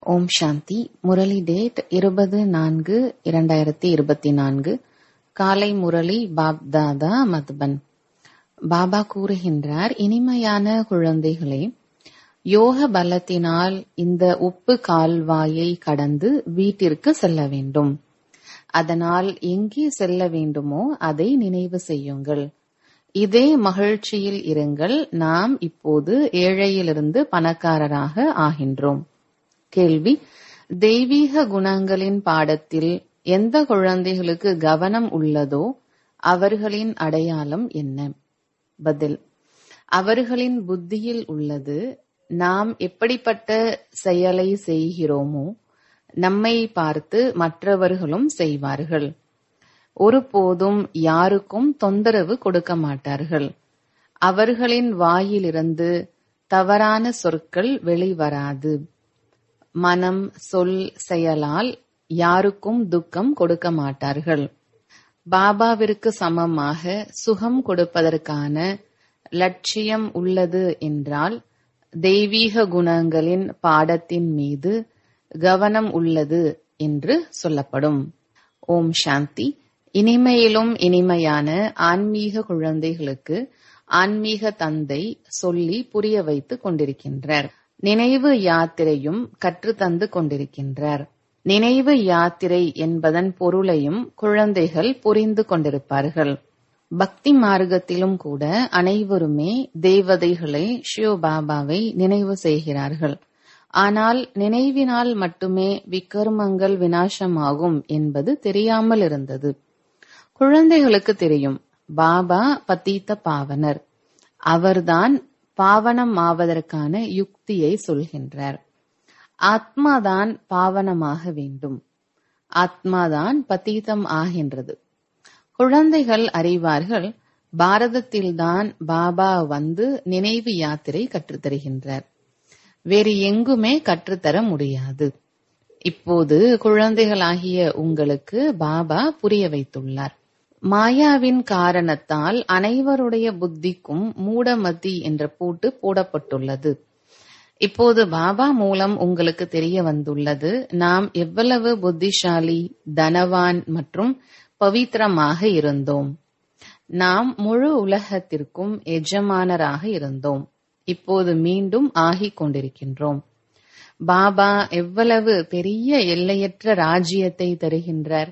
ஓம் சாந்தி Murali date இருபது நான்கு இரண்டாயிரத்தி இருபத்தி நான்கு காலை முரளி பாப் தாதா மதுபன் பாபா கூறுகின்றார் இனிமையான குழந்தைகளே யோக பலத்தினால் இந்த உப்பு கால்வாயை கடந்து வீட்டிற்கு செல்ல வேண்டும் அதனால் எங்கே செல்ல வேண்டுமோ அதை நினைவு செய்யுங்கள் இதே மகிழ்ச்சியில் இருங்கள் நாம் இப்போது ஏழையிலிருந்து பணக்காரராக ஆகின்றோம் கேள்வி தெய்வீக குணங்களின் பாடத்தில் எந்த குழந்தைகளுக்கு கவனம் உள்ளதோ அவர்களின் அடையாளம் என்ன பதில் அவர்களின் புத்தியில் உள்ளது நாம் எப்படிப்பட்ட செயலை செய்கிறோமோ நம்மை பார்த்து மற்றவர்களும் செய்வார்கள் ஒருபோதும் யாருக்கும் தொந்தரவு கொடுக்க மாட்டார்கள் அவர்களின் வாயிலிருந்து தவறான சொற்கள் வெளிவராது மனம் சொல் செயலால் யாருக்கும் துக்கம் கொடுக்க மாட்டார்கள் பாபாவிற்கு சமமாக சுகம் கொடுப்பதற்கான லட்சியம் உள்ளது என்றால் தெய்வீக குணங்களின் பாடத்தின் மீது கவனம் உள்ளது என்று சொல்லப்படும் ஓம் சாந்தி இனிமையிலும் இனிமையான ஆன்மீக குழந்தைகளுக்கு ஆன்மீக தந்தை சொல்லி புரிய வைத்துக் கொண்டிருக்கின்றார் நினைவு யாத்திரையும் கற்றுத்தந்து கொண்டிருக்கின்றார் நினைவு யாத்திரை என்பதன் பொருளையும் குழந்தைகள் புரிந்து கொண்டிருப்பார்கள் பக்தி மார்க்கத்திலும் கூட அனைவருமே தேவதைகளை சிவபாபாவை நினைவு செய்கிறார்கள் ஆனால் நினைவினால் மட்டுமே விக்கர்மங்கள் வினாசமாகும் என்பது தெரியாமல் இருந்தது குழந்தைகளுக்கு தெரியும் பாபா பத்தீத்த பாவனர் அவர்தான் பாவனம் ஆவதற்கான யுக்தியை சொல்கின்றார் ஆத்மாதான் பாவனமாக வேண்டும் ஆத்மாதான் பத்தீதம் ஆகின்றது குழந்தைகள் அறிவார்கள் பாரதத்தில்தான் பாபா வந்து நினைவு யாத்திரை கற்றுத்தருகின்றார் வேறு எங்குமே கற்றுத்தர முடியாது இப்போது குழந்தைகளாகிய உங்களுக்கு பாபா புரிய வைத்துள்ளார் மாயாவின் காரணத்தால் அனைவருடைய புத்திக்கும் மூடமதி என்ற பூட்டு போடப்பட்டுள்ளது இப்போது பாபா மூலம் உங்களுக்கு தெரிய வந்துள்ளது நாம் எவ்வளவு புத்திசாலி தனவான் மற்றும் பவித்திரமாக இருந்தோம் நாம் முழு உலகத்திற்கும் எஜமானராக இருந்தோம் இப்போது மீண்டும் ஆகிக் கொண்டிருக்கின்றோம் பாபா எவ்வளவு பெரிய எல்லையற்ற ராஜ்யத்தை தருகின்றார்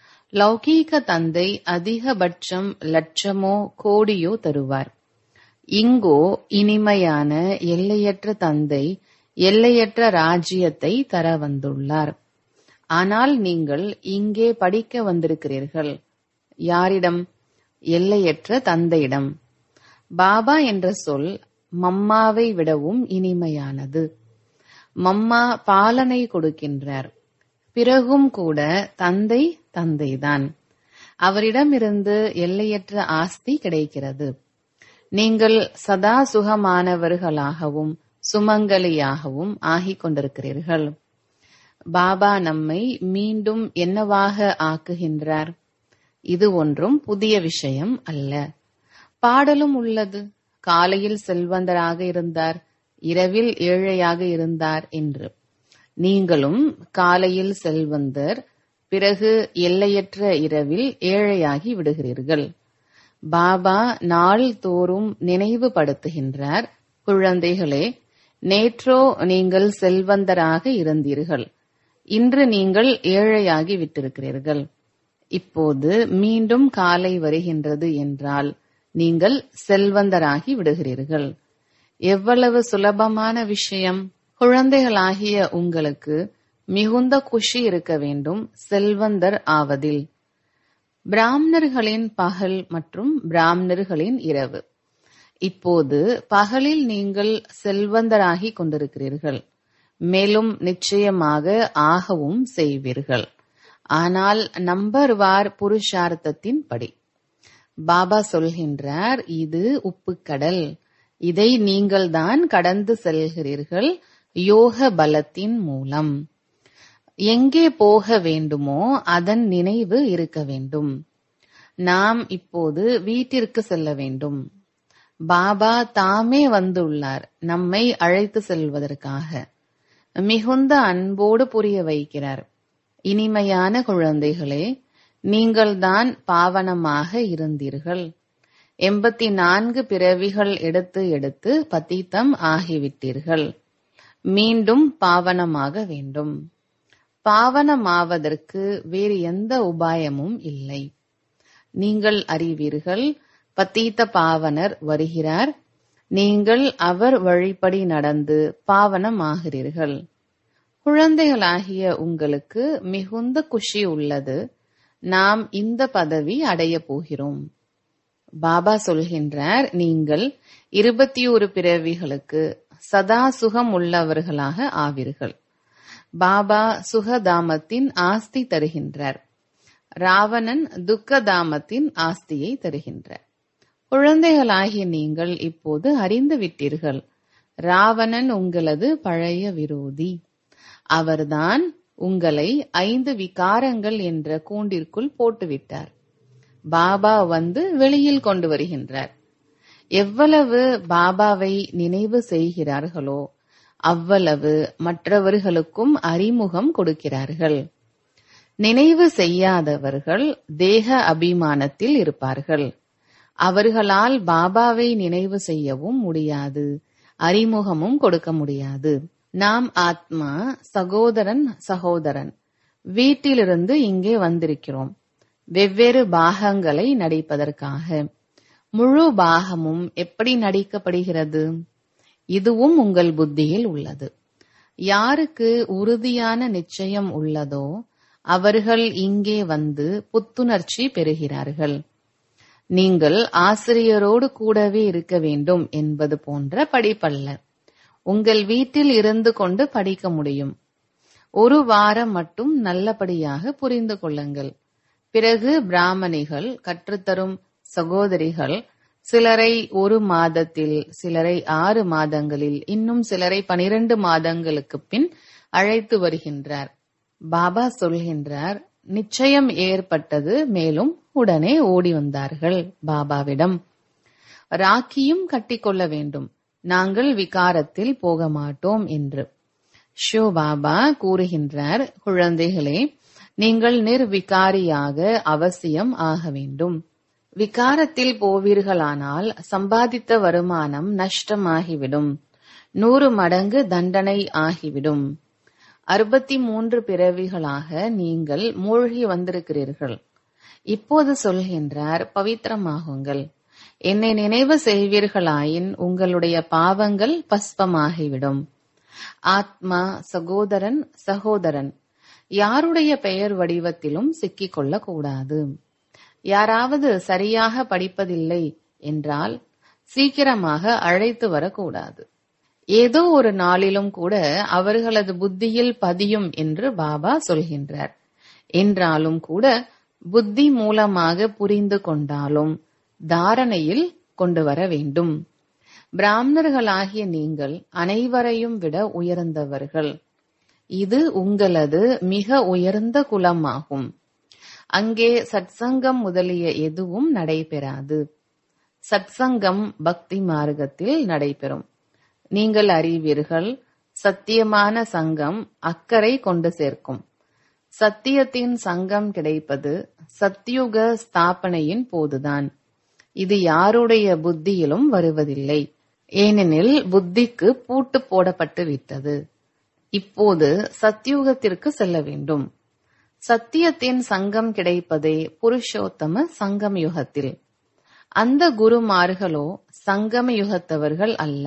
லௌகீக தந்தை அதிகபட்சம் லட்சமோ கோடியோ தருவார் இங்கோ இனிமையான எல்லையற்ற தந்தை எல்லையற்ற ராஜ்யத்தை தர வந்துள்ளார் ஆனால் நீங்கள் இங்கே படிக்க வந்திருக்கிறீர்கள் யாரிடம் எல்லையற்ற தந்தையிடம் பாபா என்ற சொல் மம்மாவை விடவும் இனிமையானது மம்மா பாலனை கொடுக்கின்றார் பிறகும் கூட தந்தை தந்தைதான் அவரிடமிருந்து எல்லையற்ற ஆஸ்தி கிடைக்கிறது நீங்கள் சதா சுகமானவர்களாகவும் சுமங்கலியாகவும் ஆகிக் கொண்டிருக்கிறீர்கள் பாபா நம்மை மீண்டும் என்னவாக ஆக்குகின்றார் இது ஒன்றும் புதிய விஷயம் அல்ல பாடலும் உள்ளது காலையில் செல்வந்தராக இருந்தார் இரவில் ஏழையாக இருந்தார் என்று நீங்களும் காலையில் செல்வந்தர் பிறகு எல்லையற்ற இரவில் ஏழையாகி விடுகிறீர்கள் பாபா நாள் தோறும் நினைவுபடுத்துகின்றார் குழந்தைகளே நேற்றோ நீங்கள் செல்வந்தராக இருந்தீர்கள் இன்று நீங்கள் ஏழையாகி விட்டிருக்கிறீர்கள் இப்போது மீண்டும் காலை வருகின்றது என்றால் நீங்கள் செல்வந்தராகி விடுகிறீர்கள் எவ்வளவு சுலபமான விஷயம் குழந்தைகளாகிய உங்களுக்கு மிகுந்த குஷி இருக்க வேண்டும் செல்வந்தர் ஆவதில் பிராமணர்களின் பகல் மற்றும் பிராமணர்களின் இரவு இப்போது பகலில் நீங்கள் செல்வந்தராகி கொண்டிருக்கிறீர்கள் மேலும் நிச்சயமாக ஆகவும் செய்வீர்கள் ஆனால் நம்பர் வார் புருஷார்த்தத்தின் படி பாபா சொல்கின்றார் இது உப்புக்கடல் இதை நீங்கள்தான் கடந்து செல்கிறீர்கள் யோக பலத்தின் மூலம் எங்கே போக வேண்டுமோ அதன் நினைவு இருக்க வேண்டும் நாம் இப்போது வீட்டிற்கு செல்ல வேண்டும் பாபா தாமே வந்துள்ளார் நம்மை அழைத்து செல்வதற்காக மிகுந்த அன்போடு புரிய வைக்கிறார் இனிமையான குழந்தைகளே நீங்கள்தான் பாவனமாக இருந்தீர்கள் எண்பத்தி நான்கு பிறவிகள் எடுத்து எடுத்து பத்தித்தம் ஆகிவிட்டீர்கள் மீண்டும் பாவனமாக வேண்டும் பாவனமாவதற்கு வேறு எந்த உபாயமும் இல்லை நீங்கள் அறிவீர்கள் பத்தீத்த பாவனர் வருகிறார் நீங்கள் அவர் வழிப்படி நடந்து பாவனமாகிறீர்கள் குழந்தைகளாகிய உங்களுக்கு மிகுந்த குஷி உள்ளது நாம் இந்த பதவி அடையப் போகிறோம் பாபா சொல்கின்றார் நீங்கள் இருபத்தி ஒரு பிறவிகளுக்கு சதா சுகம் உள்ளவர்களாக ஆவீர்கள் பாபா சுகதாமத்தின் ஆஸ்தி தருகின்றார் ராவணன் துக்கதாமத்தின் ஆஸ்தியை தருகின்றார் குழந்தைகளாகிய நீங்கள் இப்போது அறிந்து விட்டீர்கள் ராவணன் உங்களது பழைய விரோதி அவர்தான் உங்களை ஐந்து விகாரங்கள் என்ற கூண்டிற்குள் போட்டுவிட்டார் பாபா வந்து வெளியில் கொண்டு வருகின்றார் எவ்வளவு பாபாவை நினைவு செய்கிறார்களோ அவ்வளவு மற்றவர்களுக்கும் அறிமுகம் கொடுக்கிறார்கள் நினைவு செய்யாதவர்கள் தேக அபிமானத்தில் இருப்பார்கள் அவர்களால் பாபாவை நினைவு செய்யவும் முடியாது அறிமுகமும் கொடுக்க முடியாது நாம் ஆத்மா சகோதரன் சகோதரன் வீட்டிலிருந்து இங்கே வந்திருக்கிறோம் வெவ்வேறு பாகங்களை நடிப்பதற்காக முழு பாகமும் எப்படி நடிக்கப்படுகிறது இதுவும் உங்கள் புத்தியில் உள்ளது யாருக்கு உறுதியான நிச்சயம் உள்ளதோ அவர்கள் இங்கே வந்து புத்துணர்ச்சி பெறுகிறார்கள் நீங்கள் ஆசிரியரோடு கூடவே இருக்க வேண்டும் என்பது போன்ற படிப்பல்ல உங்கள் வீட்டில் இருந்து கொண்டு படிக்க முடியும் ஒரு வாரம் மட்டும் நல்லபடியாக புரிந்து கொள்ளுங்கள் பிறகு பிராமணிகள் கற்றுத்தரும் சகோதரிகள் சிலரை ஒரு மாதத்தில் சிலரை ஆறு மாதங்களில் இன்னும் சிலரை பனிரெண்டு மாதங்களுக்கு பின் அழைத்து வருகின்றார் பாபா சொல்கின்றார் நிச்சயம் ஏற்பட்டது மேலும் உடனே ஓடி வந்தார்கள் பாபாவிடம் ராக்கியும் கட்டிக்கொள்ள வேண்டும் நாங்கள் விகாரத்தில் போக மாட்டோம் என்று ஷோ பாபா கூறுகின்றார் குழந்தைகளே நீங்கள் நிர்விகாரியாக அவசியம் ஆக வேண்டும் விகாரத்தில் போவீர்களானால் சம்பாதித்த வருமானம் நஷ்டமாகிவிடும் நூறு மடங்கு தண்டனை ஆகிவிடும் அறுபத்தி மூன்று பிறவிகளாக நீங்கள் மூழ்கி வந்திருக்கிறீர்கள் இப்போது சொல்கின்றார் பவித்திரமாகுங்கள் என்னை நினைவு செய்வீர்களாயின் உங்களுடைய பாவங்கள் பஸ்பமாகிவிடும் ஆத்மா சகோதரன் சகோதரன் யாருடைய பெயர் வடிவத்திலும் சிக்கிக் கொள்ளக்கூடாது யாராவது சரியாக படிப்பதில்லை என்றால் சீக்கிரமாக அழைத்து வரக்கூடாது ஏதோ ஒரு நாளிலும் கூட அவர்களது புத்தியில் பதியும் என்று பாபா சொல்கின்றார் என்றாலும் கூட புத்தி மூலமாக புரிந்து கொண்டாலும் தாரணையில் கொண்டு வர வேண்டும் பிராமணர்களாகிய நீங்கள் அனைவரையும் விட உயர்ந்தவர்கள் இது உங்களது மிக உயர்ந்த குலமாகும் அங்கே சத்சங்கம் முதலிய எதுவும் நடைபெறாது சத்சங்கம் பக்தி மார்க்கத்தில் நடைபெறும் நீங்கள் அறிவீர்கள் சத்தியமான சங்கம் அக்கறை கொண்டு சேர்க்கும் சத்தியத்தின் சங்கம் கிடைப்பது சத்தியுக ஸ்தாபனையின் போதுதான் இது யாருடைய புத்தியிலும் வருவதில்லை ஏனெனில் புத்திக்கு பூட்டு போடப்பட்டு விட்டது இப்போது சத்தியுகத்திற்கு செல்ல வேண்டும் சத்தியத்தின் சங்கம் கிடைப்பதே புருஷோத்தம சங்கம் யுகத்தில் அந்த குருமார்களோ சங்கம யுகத்தவர்கள் அல்ல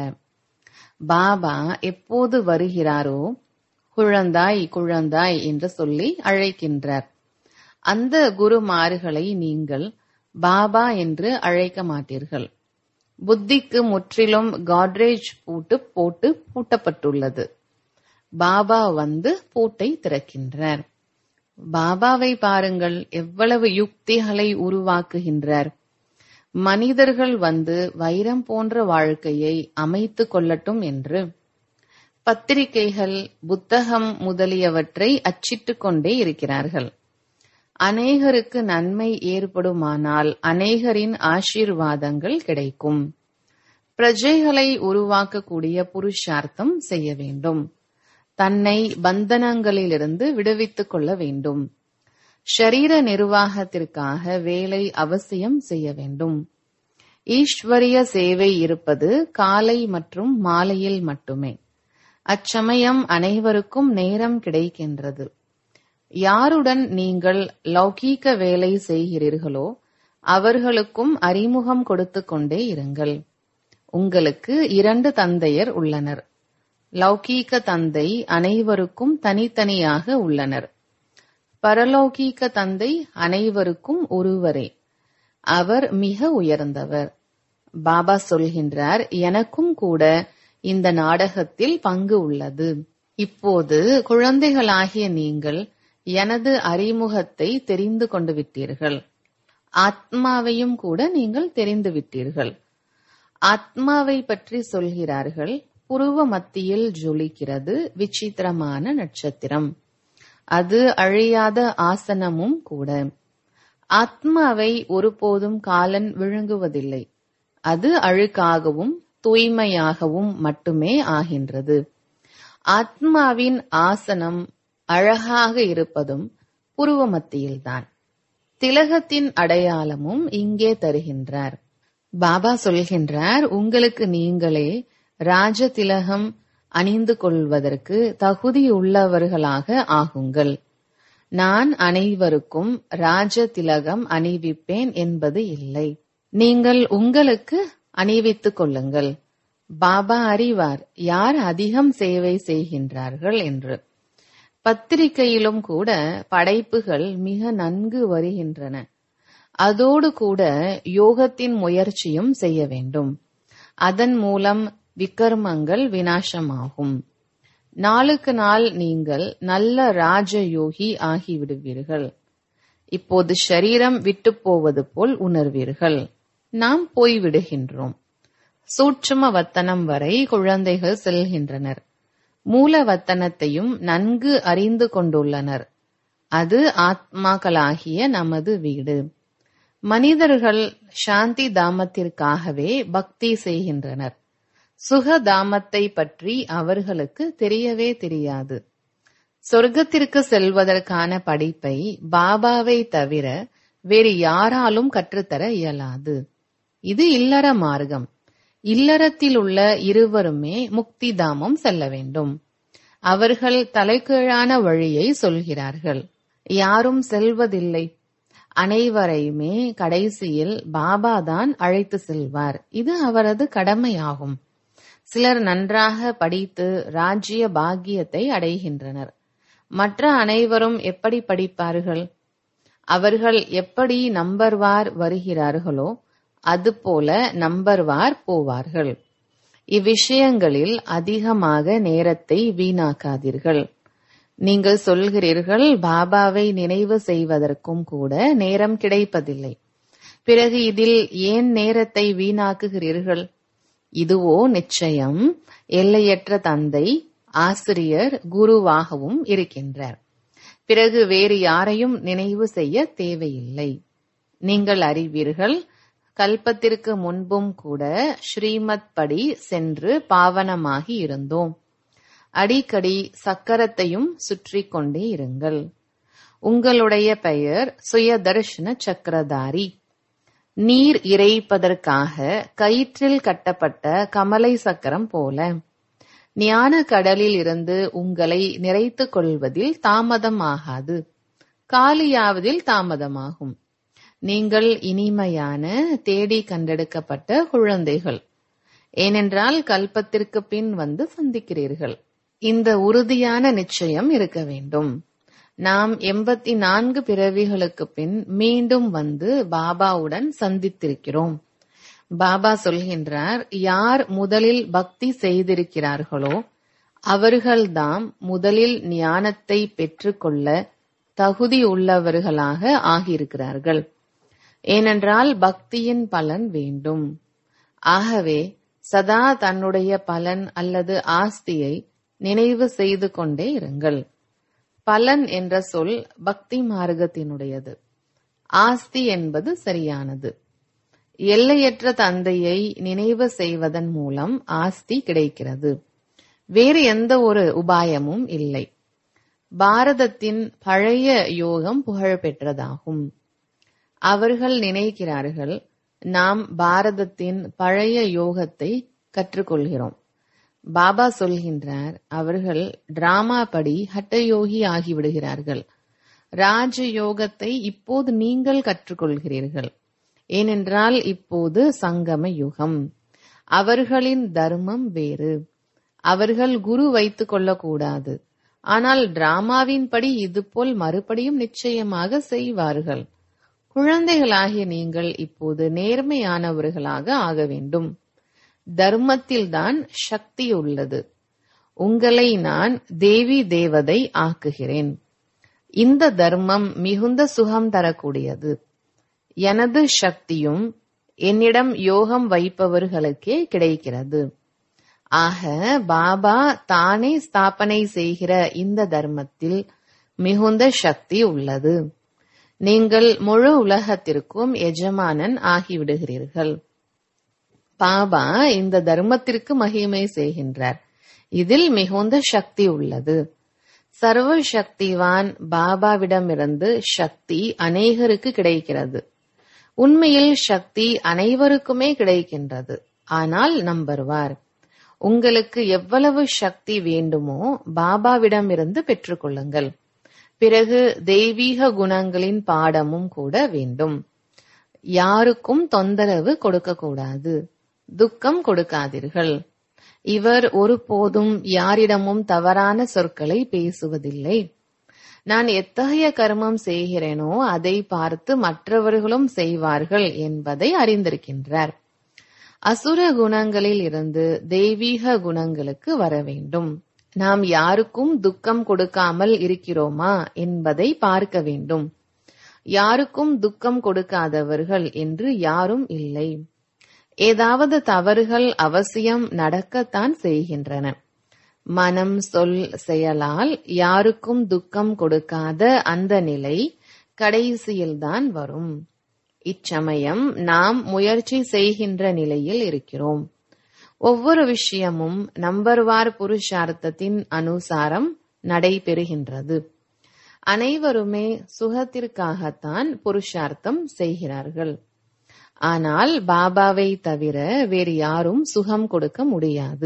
பாபா எப்போது வருகிறாரோ குழந்தாய் குழந்தாய் என்று சொல்லி அழைக்கின்றார் அந்த குருமார்களை நீங்கள் பாபா என்று அழைக்க மாட்டீர்கள் புத்திக்கு முற்றிலும் காட்ரேஜ் பூட்டு போட்டு பூட்டப்பட்டுள்ளது பாபா வந்து பூட்டை திறக்கின்றார் பாபாவை பாருங்கள் எவ்வளவு யுக்திகளை உருவாக்குகின்றார் மனிதர்கள் வந்து வைரம் போன்ற வாழ்க்கையை அமைத்து கொள்ளட்டும் என்று பத்திரிகைகள் புத்தகம் முதலியவற்றை அச்சிட்டுக் கொண்டே இருக்கிறார்கள் அநேகருக்கு நன்மை ஏற்படுமானால் அநேகரின் ஆசீர்வாதங்கள் கிடைக்கும் பிரஜைகளை உருவாக்கக்கூடிய புருஷார்த்தம் செய்ய வேண்டும் தன்னை பந்தனங்களிலிருந்து விடுவித்துக் கொள்ள வேண்டும் ஷரீர நிர்வாகத்திற்காக வேலை அவசியம் செய்ய வேண்டும் ஈஸ்வரிய சேவை இருப்பது காலை மற்றும் மாலையில் மட்டுமே அச்சமயம் அனைவருக்கும் நேரம் கிடைக்கின்றது யாருடன் நீங்கள் லௌகீக வேலை செய்கிறீர்களோ அவர்களுக்கும் அறிமுகம் கொடுத்து கொண்டே இருங்கள் உங்களுக்கு இரண்டு தந்தையர் உள்ளனர் லௌகீக தந்தை அனைவருக்கும் தனித்தனியாக உள்ளனர் பரலௌகீக தந்தை அனைவருக்கும் ஒருவரே அவர் மிக உயர்ந்தவர் பாபா சொல்கின்றார் எனக்கும் கூட இந்த நாடகத்தில் பங்கு உள்ளது இப்போது குழந்தைகளாகிய நீங்கள் எனது அறிமுகத்தை தெரிந்து கொண்டு விட்டீர்கள் ஆத்மாவையும் கூட நீங்கள் தெரிந்து விட்டீர்கள் ஆத்மாவை பற்றி சொல்கிறார்கள் புருவ மத்தியில் ஜொலிக்கிறது விசித்திரமான நட்சத்திரம் அது அழியாத ஆசனமும் கூட ஆத்மாவை ஒருபோதும் காலன் விழுங்குவதில்லை அது அழுக்காகவும் தூய்மையாகவும் மட்டுமே ஆகின்றது ஆத்மாவின் ஆசனம் அழகாக இருப்பதும் புருவ மத்தியில்தான் திலகத்தின் அடையாளமும் இங்கே தருகின்றார் பாபா சொல்கின்றார் உங்களுக்கு நீங்களே ராஜ திலகம் அணிந்து கொள்வதற்கு தகுதியுள்ளவர்களாக ஆகுங்கள் நான் அனைவருக்கும் ராஜ திலகம் அணிவிப்பேன் என்பது இல்லை நீங்கள் உங்களுக்கு அணிவித்துக் கொள்ளுங்கள் பாபா அறிவார் யார் அதிகம் சேவை செய்கின்றார்கள் என்று பத்திரிகையிலும் கூட படைப்புகள் மிக நன்கு வருகின்றன அதோடு கூட யோகத்தின் முயற்சியும் செய்ய வேண்டும் அதன் மூலம் விக்கர்மங்கள் வினாசமாகும் நாளுக்கு நாள் நீங்கள் நல்ல ராஜயோகி ஆகிவிடுவீர்கள் இப்போது ஷரீரம் விட்டு போவது போல் உணர்வீர்கள் நாம் போய்விடுகின்றோம் சூட்சும வத்தனம் வரை குழந்தைகள் செல்கின்றனர் மூல வத்தனத்தையும் நன்கு அறிந்து கொண்டுள்ளனர் அது ஆத்மாக்களாகிய நமது வீடு மனிதர்கள் சாந்தி தாமத்திற்காகவே பக்தி செய்கின்றனர் சுக தாமத்தை பற்றி அவர்களுக்கு தெரியவே தெரியாது சொர்க்கத்திற்கு செல்வதற்கான படிப்பை பாபாவை தவிர வேறு யாராலும் கற்றுத்தர இயலாது இது இல்லற மார்க்கம் இல்லறத்தில் உள்ள இருவருமே முக்தி தாமம் செல்ல வேண்டும் அவர்கள் தலைகீழான வழியை சொல்கிறார்கள் யாரும் செல்வதில்லை அனைவரையுமே கடைசியில் பாபா தான் அழைத்து செல்வார் இது அவரது கடமையாகும் சிலர் நன்றாக படித்து ராஜ்ய பாக்கியத்தை அடைகின்றனர் மற்ற அனைவரும் எப்படி படிப்பார்கள் அவர்கள் எப்படி நம்பர்வார் வருகிறார்களோ அதுபோல நம்பர்வார் போவார்கள் இவ்விஷயங்களில் அதிகமாக நேரத்தை வீணாக்காதீர்கள் நீங்கள் சொல்கிறீர்கள் பாபாவை நினைவு செய்வதற்கும் கூட நேரம் கிடைப்பதில்லை பிறகு இதில் ஏன் நேரத்தை வீணாக்குகிறீர்கள் இதுவோ நிச்சயம் எல்லையற்ற தந்தை ஆசிரியர் குருவாகவும் இருக்கின்றார் பிறகு வேறு யாரையும் நினைவு செய்ய தேவையில்லை நீங்கள் அறிவீர்கள் கல்பத்திற்கு முன்பும் கூட ஸ்ரீமத் படி சென்று பாவனமாகி இருந்தோம் அடிக்கடி சக்கரத்தையும் சுற்றி கொண்டே இருங்கள் உங்களுடைய பெயர் சுயதர்ஷன சக்கரதாரி நீர் இறைப்பதற்காக கயிற்றில் கட்டப்பட்ட கமலை சக்கரம் போல ஞான கடலில் இருந்து உங்களை நிறைத்துக் கொள்வதில் தாமதமாகாது காலியாவதில் தாமதமாகும் நீங்கள் இனிமையான தேடி கண்டெடுக்கப்பட்ட குழந்தைகள் ஏனென்றால் கல்பத்திற்கு பின் வந்து சந்திக்கிறீர்கள் இந்த உறுதியான நிச்சயம் இருக்க வேண்டும் நாம் எண்பத்தி நான்கு பிறவிகளுக்கு பின் மீண்டும் வந்து பாபாவுடன் சந்தித்திருக்கிறோம் பாபா சொல்கின்றார் யார் முதலில் பக்தி செய்திருக்கிறார்களோ அவர்கள்தாம் முதலில் ஞானத்தை பெற்றுக்கொள்ள தகுதி உள்ளவர்களாக ஆகியிருக்கிறார்கள் ஏனென்றால் பக்தியின் பலன் வேண்டும் ஆகவே சதா தன்னுடைய பலன் அல்லது ஆஸ்தியை நினைவு செய்து கொண்டே இருங்கள் பலன் என்ற சொல் பக்தி மார்க்கத்தினுடையது ஆஸ்தி என்பது சரியானது எல்லையற்ற தந்தையை நினைவு செய்வதன் மூலம் ஆஸ்தி கிடைக்கிறது வேறு எந்த ஒரு உபாயமும் இல்லை பாரதத்தின் பழைய யோகம் புகழ் பெற்றதாகும் அவர்கள் நினைக்கிறார்கள் நாம் பாரதத்தின் பழைய யோகத்தை கற்றுக்கொள்கிறோம் பாபா சொல்கின்றார் அவர்கள் டிராமா படி ஹட்டயோகி ஆகிவிடுகிறார்கள் ராஜ யோகத்தை இப்போது நீங்கள் கற்றுக்கொள்கிறீர்கள் ஏனென்றால் இப்போது சங்கம யுகம் அவர்களின் தர்மம் வேறு அவர்கள் குரு வைத்துக் கொள்ளக்கூடாது ஆனால் டிராமாவின்படி இதுபோல் மறுபடியும் நிச்சயமாக செய்வார்கள் குழந்தைகளாகிய நீங்கள் இப்போது நேர்மையானவர்களாக ஆக வேண்டும் தர்மத்தில்தான் சக்தி உள்ளது உங்களை நான் தேவி தேவதை ஆக்குகிறேன் இந்த தர்மம் மிகுந்த சுகம் தரக்கூடியது எனது சக்தியும் என்னிடம் யோகம் வைப்பவர்களுக்கே கிடைக்கிறது ஆக பாபா தானே ஸ்தாபனை செய்கிற இந்த தர்மத்தில் மிகுந்த சக்தி உள்ளது நீங்கள் முழு உலகத்திற்கும் எஜமானன் ஆகிவிடுகிறீர்கள் பாபா இந்த தர்மத்திற்கு மகிமை செய்கின்றார் இதில் மிகுந்த சக்தி உள்ளது சர்வ சக்திவான் பாபாவிடமிருந்து சக்தி அநேகருக்கு கிடைக்கிறது உண்மையில் சக்தி அனைவருக்குமே கிடைக்கின்றது ஆனால் நம்பர்வார் உங்களுக்கு எவ்வளவு சக்தி வேண்டுமோ பாபாவிடமிருந்து பெற்றுக்கொள்ளுங்கள் பிறகு தெய்வீக குணங்களின் பாடமும் கூட வேண்டும் யாருக்கும் தொந்தரவு கொடுக்கக்கூடாது துக்கம் கொடுக்காதீர்கள் இவர் ஒருபோதும் யாரிடமும் தவறான சொற்களை பேசுவதில்லை நான் எத்தகைய கர்மம் செய்கிறேனோ அதை பார்த்து மற்றவர்களும் செய்வார்கள் என்பதை அறிந்திருக்கின்றார் அசுர குணங்களில் இருந்து தெய்வீக குணங்களுக்கு வர வேண்டும் நாம் யாருக்கும் துக்கம் கொடுக்காமல் இருக்கிறோமா என்பதை பார்க்க வேண்டும் யாருக்கும் துக்கம் கொடுக்காதவர்கள் என்று யாரும் இல்லை ஏதாவது தவறுகள் அவசியம் நடக்கத்தான் செய்கின்றன மனம் சொல் செயலால் யாருக்கும் துக்கம் கொடுக்காத அந்த நிலை கடைசியில்தான் வரும் இச்சமயம் நாம் முயற்சி செய்கின்ற நிலையில் இருக்கிறோம் ஒவ்வொரு விஷயமும் நம்பர்வார் புருஷார்த்தத்தின் அனுசாரம் நடைபெறுகின்றது அனைவருமே சுகத்திற்காகத்தான் புருஷார்த்தம் செய்கிறார்கள் ஆனால் பாபாவை தவிர வேறு யாரும் சுகம் கொடுக்க முடியாது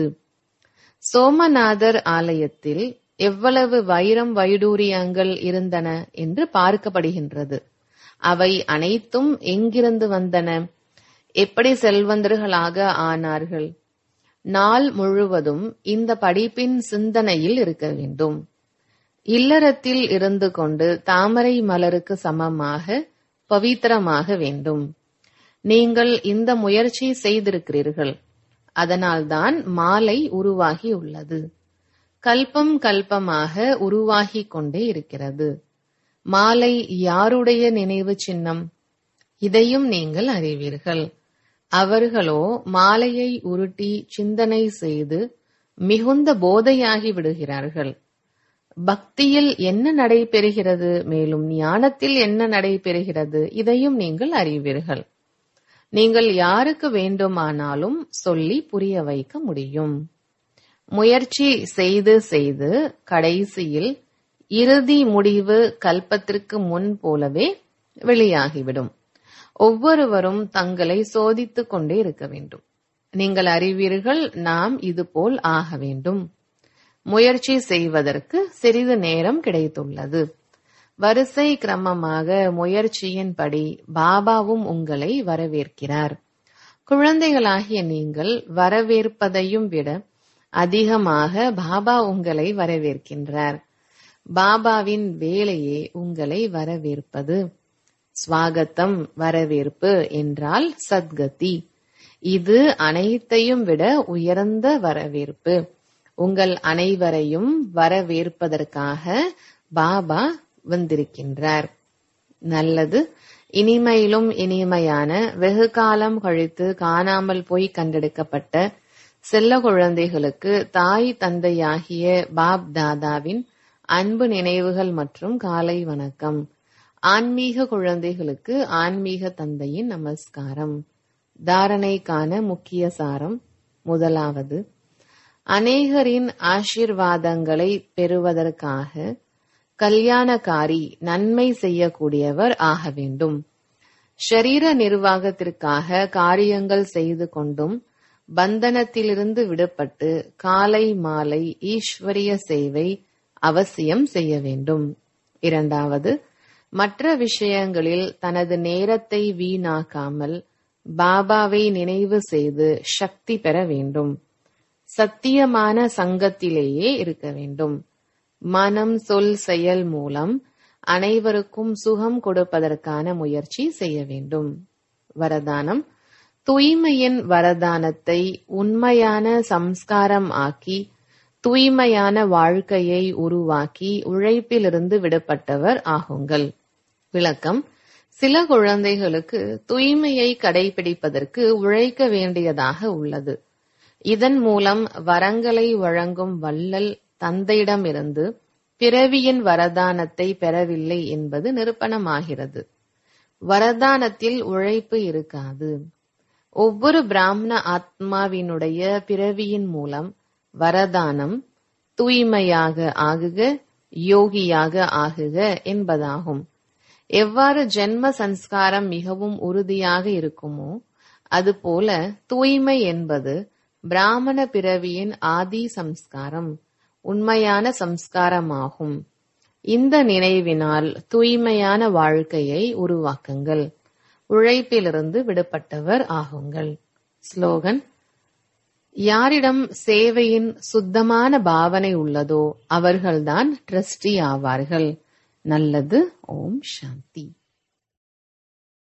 சோமநாதர் ஆலயத்தில் எவ்வளவு வைரம் வைடூரியங்கள் இருந்தன என்று பார்க்கப்படுகின்றது அவை அனைத்தும் எங்கிருந்து வந்தன எப்படி செல்வந்தர்களாக ஆனார்கள் நாள் முழுவதும் இந்த படிப்பின் சிந்தனையில் இருக்க வேண்டும் இல்லறத்தில் இருந்து கொண்டு தாமரை மலருக்கு சமமாக பவித்திரமாக வேண்டும் நீங்கள் இந்த முயற்சி செய்திருக்கிறீர்கள் அதனால்தான் மாலை உருவாகி உள்ளது கல்பம் கல்பமாக உருவாகிக் கொண்டே இருக்கிறது மாலை யாருடைய நினைவு சின்னம் இதையும் நீங்கள் அறிவீர்கள் அவர்களோ மாலையை உருட்டி சிந்தனை செய்து மிகுந்த போதையாகி விடுகிறார்கள் பக்தியில் என்ன நடைபெறுகிறது மேலும் ஞானத்தில் என்ன நடைபெறுகிறது இதையும் நீங்கள் அறிவீர்கள் நீங்கள் யாருக்கு வேண்டுமானாலும் சொல்லி புரிய வைக்க முடியும் முயற்சி செய்து செய்து கடைசியில் இறுதி முடிவு கல்பத்திற்கு முன் போலவே வெளியாகிவிடும் ஒவ்வொருவரும் தங்களை சோதித்துக் கொண்டே இருக்க வேண்டும் நீங்கள் அறிவீர்கள் நாம் இதுபோல் ஆக வேண்டும் முயற்சி செய்வதற்கு சிறிது நேரம் கிடைத்துள்ளது வரிசை கிரமமாக முயற்சியின்படி பாபாவும் உங்களை வரவேற்கிறார் குழந்தைகளாகிய நீங்கள் வரவேற்பதையும் விட அதிகமாக பாபா உங்களை வரவேற்கின்றார் பாபாவின் வேலையே உங்களை வரவேற்பது ஸ்வாகத்தம் வரவேற்பு என்றால் சத்கதி இது அனைத்தையும் விட உயர்ந்த வரவேற்பு உங்கள் அனைவரையும் வரவேற்பதற்காக பாபா வந்திருக்கின்றார் நல்லது இனிமையிலும் இனிமையான வெகு காலம் கழித்து காணாமல் போய் கண்டெடுக்கப்பட்ட செல்ல குழந்தைகளுக்கு தாய் தந்தையாகிய பாப் தாதாவின் அன்பு நினைவுகள் மற்றும் காலை வணக்கம் ஆன்மீக குழந்தைகளுக்கு ஆன்மீக தந்தையின் நமஸ்காரம் தாரணைக்கான முக்கிய சாரம் முதலாவது அநேகரின் ஆசீர்வாதங்களை பெறுவதற்காக கல்யாணக்காரி நன்மை செய்யக்கூடியவர் ஆக வேண்டும் ஷரீர நிர்வாகத்திற்காக காரியங்கள் செய்து கொண்டும் பந்தனத்திலிருந்து விடுபட்டு காலை மாலை ஈஸ்வரிய சேவை அவசியம் செய்ய வேண்டும் இரண்டாவது மற்ற விஷயங்களில் தனது நேரத்தை வீணாக்காமல் பாபாவை நினைவு செய்து சக்தி பெற வேண்டும் சத்தியமான சங்கத்திலேயே இருக்க வேண்டும் மனம் சொல் செயல் மூலம் அனைவருக்கும் சுகம் கொடுப்பதற்கான முயற்சி செய்ய வேண்டும் வரதானம் தூய்மையின் வரதானத்தை உண்மையான சம்ஸ்காரம் ஆக்கி தூய்மையான வாழ்க்கையை உருவாக்கி உழைப்பிலிருந்து விடுபட்டவர் ஆகுங்கள் விளக்கம் சில குழந்தைகளுக்கு தூய்மையை கடைபிடிப்பதற்கு உழைக்க வேண்டியதாக உள்ளது இதன் மூலம் வரங்களை வழங்கும் வள்ளல் தந்தையிடமிருந்து பிறவியின் வரதானத்தை பெறவில்லை என்பது நிரூபணமாகிறது வரதானத்தில் உழைப்பு இருக்காது ஒவ்வொரு பிராமண ஆத்மாவினுடைய பிறவியின் மூலம் வரதானம் தூய்மையாக ஆகுக யோகியாக ஆகுக என்பதாகும் எவ்வாறு ஜென்ம சன்ஸ்காரம் மிகவும் உறுதியாக இருக்குமோ அதுபோல தூய்மை என்பது பிராமண பிறவியின் ஆதி சம்ஸ்காரம் உண்மையான சம்ஸ்காரமாகும் இந்த நினைவினால் தூய்மையான வாழ்க்கையை உருவாக்குங்கள் உழைப்பிலிருந்து விடுபட்டவர் ஆகுங்கள் ஸ்லோகன் யாரிடம் சேவையின் சுத்தமான பாவனை உள்ளதோ அவர்கள்தான் ட்ரஸ்டி ஆவார்கள் நல்லது ஓம் சாந்தி